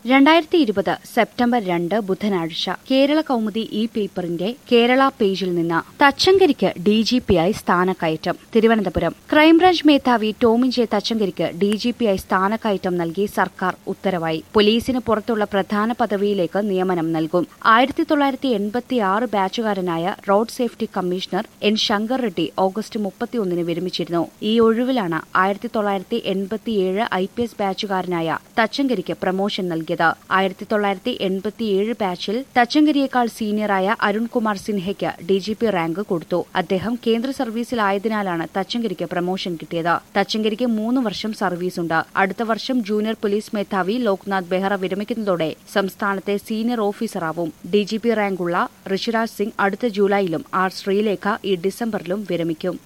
രണ്ടായിരത്തി ഇരുപത് സെപ്റ്റംബർ രണ്ട് ബുധനാഴ്ച കേരള കൗമുദി ഇ പേപ്പറിന്റെ കേരള പേജിൽ നിന്ന് തച്ചങ്കരിക്ക് ഡിജിപിയായി സ്ഥാനക്കയറ്റം തിരുവനന്തപുരം ക്രൈംബ്രാഞ്ച് മേധാവി ടോമിൻ ജെ തച്ചങ്കരിക്ക് ഡിജിപിയായി സ്ഥാനക്കയറ്റം നൽകി സർക്കാർ ഉത്തരവായി പോലീസിന് പുറത്തുള്ള പ്രധാന പദവിയിലേക്ക് നിയമനം നൽകും ആയിരത്തി തൊള്ളായിരത്തി എൺപത്തി ആറ് ബാച്ചുകാരനായ road safety commissioner N Shankar Reddy August മുപ്പത്തിയൊന്നിന് വിരമിച്ചിരുന്നു ഈ ഒഴിവിലാണ് ആയിരത്തി തൊള്ളായിരത്തി എൺപത്തിയേഴ് ഐ പി എസ് ബാച്ചുകാരനായ തച്ചങ്കരിക്ക് പ്രമോഷൻ നൽകിയത് ആയിരത്തി തൊള്ളായിരത്തി എൺപത്തിയേഴ് ബാച്ചിൽ തച്ചങ്കരിയേക്കാൾ സീനിയറായ അരുൺകുമാർ സിൻഹയ്ക്ക് ഡിജിപി റാങ്ക് കൊടുത്തു അദ്ദേഹം കേന്ദ്ര സർവീസിലായതിനാലാണ് തച്ചങ്കരിക്ക് പ്രമോഷൻ കിട്ടിയത് തച്ചങ്കരിക്ക് മൂന്ന് വർഷം സർവീസുണ്ട് അടുത്ത വർഷം ജൂനിയർ പോലീസ് മേധാവി ലോക്നാഥ് ബെഹ്റ വിരമിക്കുന്നതോടെ സംസ്ഥാനത്തെ സീനിയർ ഓഫീസറാവും ഡിജിപി റാങ്കുള്ള ഋഷിരാജ് സിംഗ് അടുത്ത ജൂലൈയിലും ആർ ശ്രീലേഖ ഈ ഡിസംബറിലും വിരമിക്കും